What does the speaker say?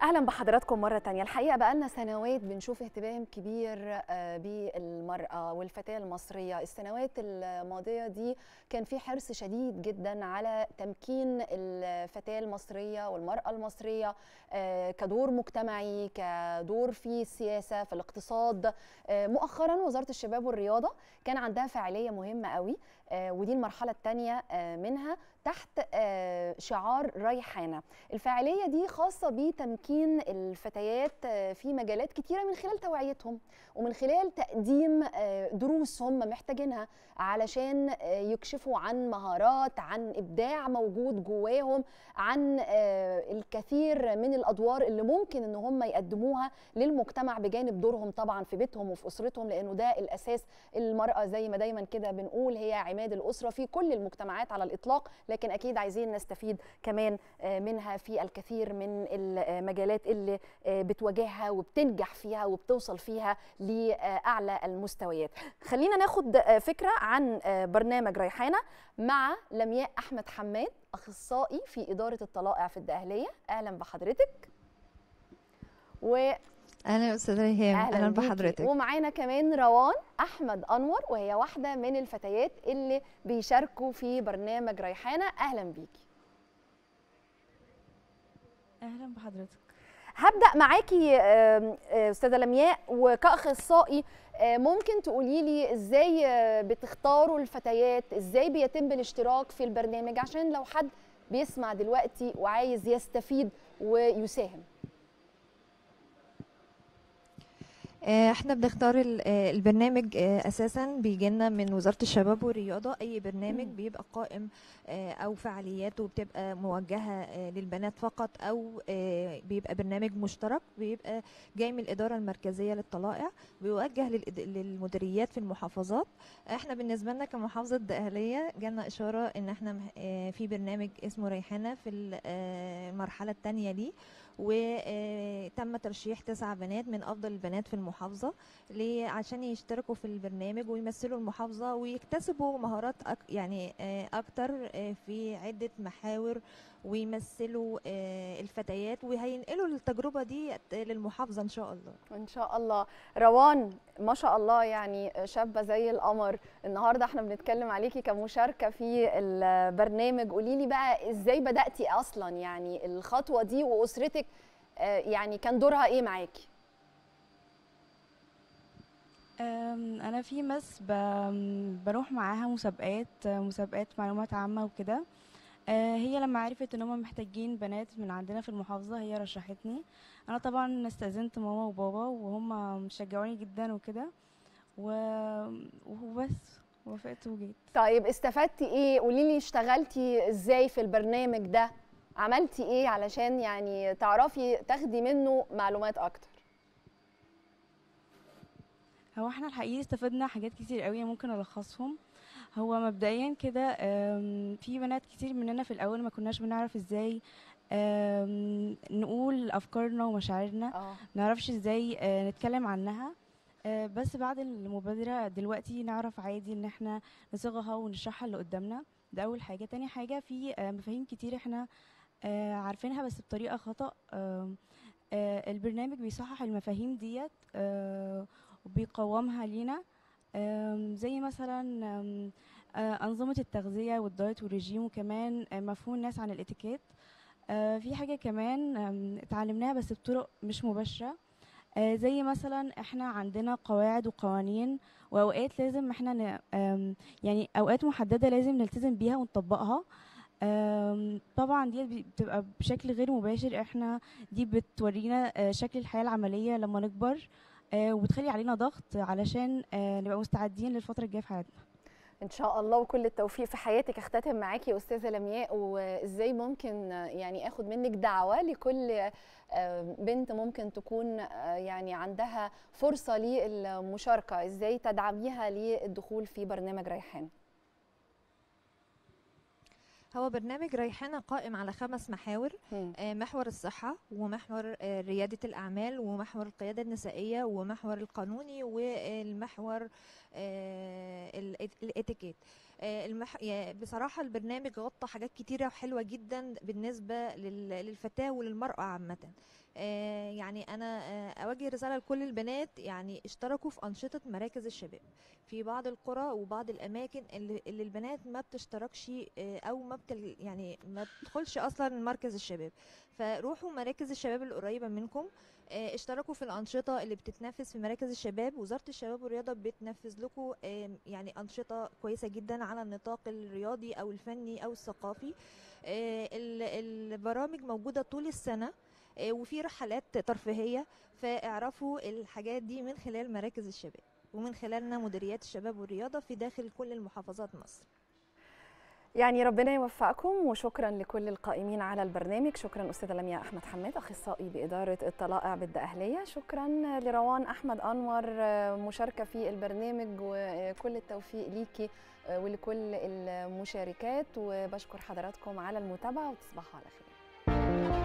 اهلا بحضراتكم مره تانية الحقيقه بقالنا سنوات بنشوف اهتمام كبير آه، بالمراه والفتاه المصريه السنوات الماضيه دي كان في حرص شديد جدا على تمكين الفتاه المصريه والمراه المصريه آه، كدور مجتمعي كدور في السياسه في الاقتصاد آه، مؤخرا وزاره الشباب والرياضه كان عندها فعاليه مهمه قوي آه، ودي المرحله الثانيه منها تحت آه، شعار ريحانه الفعاليه دي خاصه بتمكين الفتيات آه، في مجالات كتيره من خلال توعيتهم ومن خلال تقديم آه، دروس هم محتاجينها علشان آه، يكشفوا عن مهارات عن ابداع موجود جواهم عن آه، الكثير من الادوار اللي ممكن ان هم يقدموها للمجتمع بجانب دورهم طبعا في بيتهم وفي اسرتهم لانه ده الاساس المراه زي ما دايما كده بنقول هي عماد الاسره في كل المجتمعات على الاطلاق لكن اكيد عايزين نستفيد كمان آه، منها في الكثير من المجالات اللي آه، بتواجهها وبتنجح فيها وبتوصل فيها لاعلى المستويات خلينا ناخد آه، فكره عن آه، برنامج ريحانه مع لمياء احمد حماد اخصائي في اداره الطلائع في الدقهليه اهلا بحضرتك و اهلا يا استاذه ريهام اهلا بيكي. بحضرتك ومعانا كمان روان احمد انور وهي واحده من الفتيات اللي بيشاركوا في برنامج ريحانه اهلا بيكي اهلا بحضرتك هبدا معاكي آم، آه، استاذه لمياء وكاخصائي آه، ممكن تقولي لي ازاي آه، بتختاروا الفتيات ازاي بيتم الاشتراك في البرنامج عشان لو حد بيسمع دلوقتي وعايز يستفيد ويساهم آه، احنا بنختار ال- آه، البرنامج آه، اساسا بيجي لنا من وزاره الشباب والرياضه اي برنامج مم. بيبقى قائم آه، او فعالياته بتبقى موجهه آه، للبنات فقط او آه، بيبقى برنامج مشترك بيبقى جاي من الاداره المركزيه للطلائع بيوجه للإد- للمديريات في المحافظات احنا بالنسبه لنا كمحافظه دقهليه جالنا اشاره ان احنا مح- آه، في برنامج اسمه ريحانه في ال- آه، المرحله الثانيه ليه وتم ترشيح تسع بنات من افضل البنات في المحافظه ليه؟ عشان يشتركوا في البرنامج ويمثلوا المحافظه ويكتسبوا مهارات أك يعني آه، اكتر آه، في عده محاور ويمثلوا آه، الفتيات وهينقلوا التجربه دي للمحافظه ان شاء الله ان شاء الله روان ما شاء الله يعني شابه زي القمر النهارده احنا بنتكلم عليكي كمشاركه في البرنامج قولي لي بقى ازاي بداتي اصلا يعني الخطوه دي واسرتك آه، يعني كان دورها ايه معاكي أم، انا في مس ب- بروح معاها مسابقات مسابقات معلومات عامه وكده أه، هي لما عرفت ان هم محتاجين بنات من عندنا في المحافظه هي رشحتني انا طبعا استاذنت ماما وبابا وهم شجعوني جدا وكده و- وبس وافقت وجيت طيب استفدتي ايه قولي لي اشتغلتي ازاي في البرنامج ده عملتي ايه علشان يعني تعرفي تاخدي منه معلومات اكتر هو احنا الحقيقة استفدنا حاجات كتير قوي ممكن الخصهم هو مبدئيا كده أم، في بنات كتير مننا في الاول ما كناش بنعرف ازاي أم، نقول افكارنا ومشاعرنا اه نعرفش ازاي آه، نتكلم عنها آه، بس بعد المبادرة دلوقتي نعرف عادي ان احنا نصيغها ونشرحها اللي قدامنا ده اول حاجة تاني حاجة في آه، مفاهيم كتير احنا آه، عارفينها بس بطريقة خطأ آم، آه، البرنامج بيصحح المفاهيم ديت آه، وبيقومها لينا آم، زي مثلا آم، آه، أنظمة التغذية والدايت والرجيم وكمان آه، مفهوم الناس عن الاتيكيت آه، في حاجة كمان آم، اتعلمناها بس بطرق مش مباشرة آه، زي مثلا احنا عندنا قواعد وقوانين واوقات لازم احنا ن... آم، يعني اوقات محدده لازم نلتزم بيها ونطبقها آم، طبعا دي بي- بتبقى بشكل غير مباشر احنا دي بتورينا آه، شكل الحياه العمليه لما نكبر آه، وبتخلي علينا ضغط علشان آه، نبقى مستعدين للفتره الجايه في حياتنا ان شاء الله وكل التوفيق في حياتك اختتم معاكي يا استاذه لمياء وازاي ممكن يعني اخد منك دعوه لكل آه، بنت ممكن تكون آه، يعني عندها فرصه للمشاركه ازاي تدعميها للدخول في برنامج ريحان هو برنامج ريحانه قائم على خمس محاور مم. آه، محور الصحة ومحور آه، ريادة الأعمال ومحور القيادة النسائية ومحور القانوني والمحور آه، الإت- الاتيكيت آه، المح... يا- بصراحة البرنامج غطى حاجات كتيرة وحلوة جدا بالنسبة لل... للفتاة وللمرأة عامة آه، يعني انا آه، اوجه رساله لكل البنات يعني اشتركوا في انشطه مراكز الشباب في بعض القرى وبعض الاماكن اللي, اللي البنات ما بتشتركش آه، او ما بتل يعني ما بتدخلش اصلا مركز الشباب فروحوا مراكز الشباب القريبه منكم آه، اشتركوا في الانشطه اللي بتتنفذ في مراكز الشباب وزاره الشباب والرياضه بتنفذ لكم آم، يعني انشطه كويسه جدا على النطاق الرياضي او الفني او الثقافي آه، ال- البرامج موجوده طول السنه آه، وفي رحلات ترفيهيه فاعرفوا الحاجات دي من خلال مراكز الشباب ومن خلالنا مديريات الشباب والرياضه في داخل كل المحافظات مصر يعني ربنا يوفقكم وشكرا لكل القائمين على البرنامج شكرا استاذه لمياء احمد حماد اخصائي باداره الطلائع بالدقهليه شكرا لروان احمد انور آه، مشاركه في البرنامج وكل التوفيق ليكي آه، ولكل المشاركات وبشكر حضراتكم على المتابعه وتصبحوا على خير